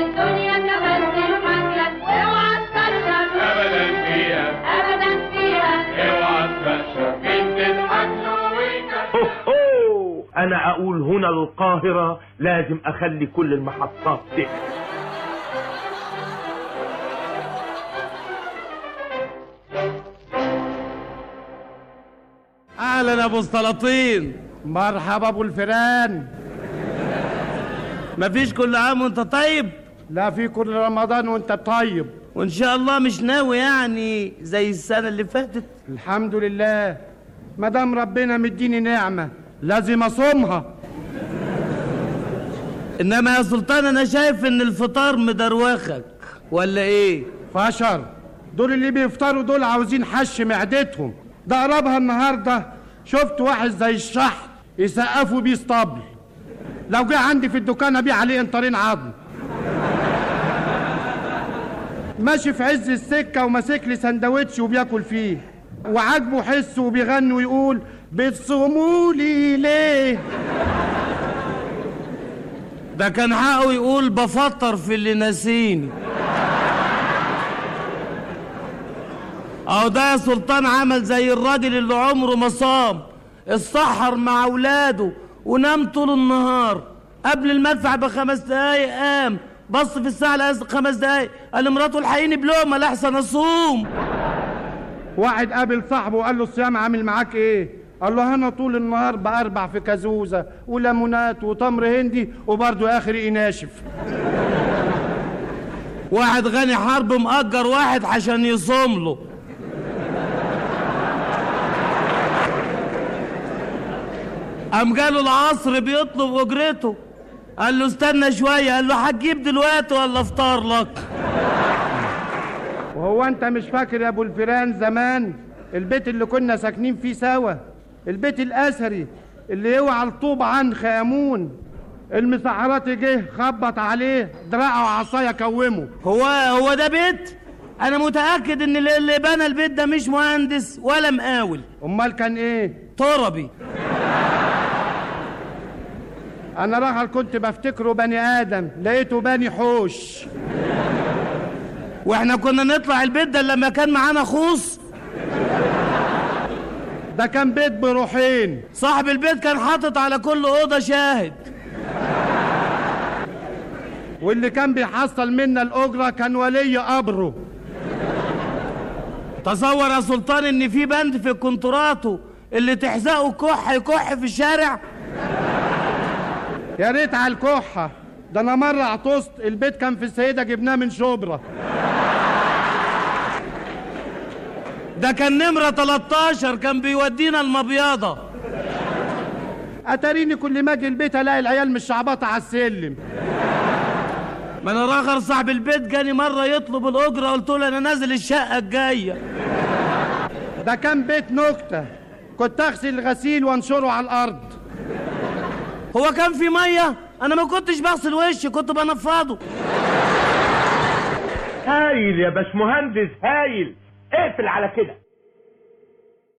الدنيا كمان تضحك لك واوعى تكشف ابدا فيها ابدا فيها اوعى تكشف مين تضحك له ويكشف أوه. انا اقول هنا القاهرة لازم اخلي كل المحطات تقفل اهلا يا ابو السلاطين مرحبا ابو الفيران مفيش كل عام وانت طيب لا في كل رمضان وانت طيب وان شاء الله مش ناوي يعني زي السنه اللي فاتت الحمد لله ما دام ربنا مديني نعمه لازم اصومها انما يا سلطان انا شايف ان الفطار مدروخك ولا ايه فشر دول اللي بيفطروا دول عاوزين حش معدتهم ده قربها النهارده شفت واحد زي الشحط يسقفوا بيه اسطبل لو جه عندي في الدكان ابيع عليه انطرين عظم ماشي في عز السكه وماسك لي سندوتش وبياكل فيه وعاجبه حسه وبيغني ويقول بتصوموا لي ليه ده كان حقه يقول بفطر في اللي ناسيني اهو ده يا سلطان عمل زي الراجل اللي عمره ما صام اتسحر مع اولاده ونام طول النهار قبل المدفع بخمس دقايق قام بص في الساعة لقى خمس دقايق قال لمراته الحقيني بلقمة لحسن اصوم واحد قابل صاحبه وقال له الصيام عامل معاك ايه قال له انا طول النهار باربع في كازوزه وليمونات وتمر هندي وبرضه اخري ناشف واحد غني حرب مأجر واحد عشان يصوم له قام جاله العصر بيطلب اجرته قال له استنى شويه قال له هتجيب دلوقتي ولا افطر لك وهو انت مش فاكر يا ابو الفيران زمان البيت اللي كنا ساكنين فيه سوا البيت الاثري اللي يوعى الطوب عن خيامون المسعرات جه خبط عليه دراعه وعصايه كومه هو هو ده بيت انا متاكد ان اللي اللي بنى البيت ده مش مهندس ولا مقاول امال كان ايه تربي انا راجل كنت بفتكره بني ادم لقيته بني حوش واحنا كنا نطلع البيت ده لما كان معانا خوص ده كان بيت بروحين صاحب البيت كان حاطط على كل اوضه شاهد واللي كان بيحصل منا الاجره كان ولي قبره تصور يا سلطان ان في بند في كونتراته اللي تحزقه كح يكح في الشارع يا ريت على الكحه ده انا مره عطست البيت كان في السيده جبناه من شبرا ده كان نمرة 13 كان بيودينا المبيضة اتاريني كل ما اجي البيت الاقي العيال مش شعبطه على السلم ما انا راخر صاحب البيت جاني مرة يطلب الأجرة قلت له أنا نازل الشقة الجاية ده كان بيت نكته كنت اغسل الغسيل وانشره على الارض هو كان في مية أنا ما كنتش بغسل وشي كنت بنفضه هايل يا باشمهندس هايل اقفل على كده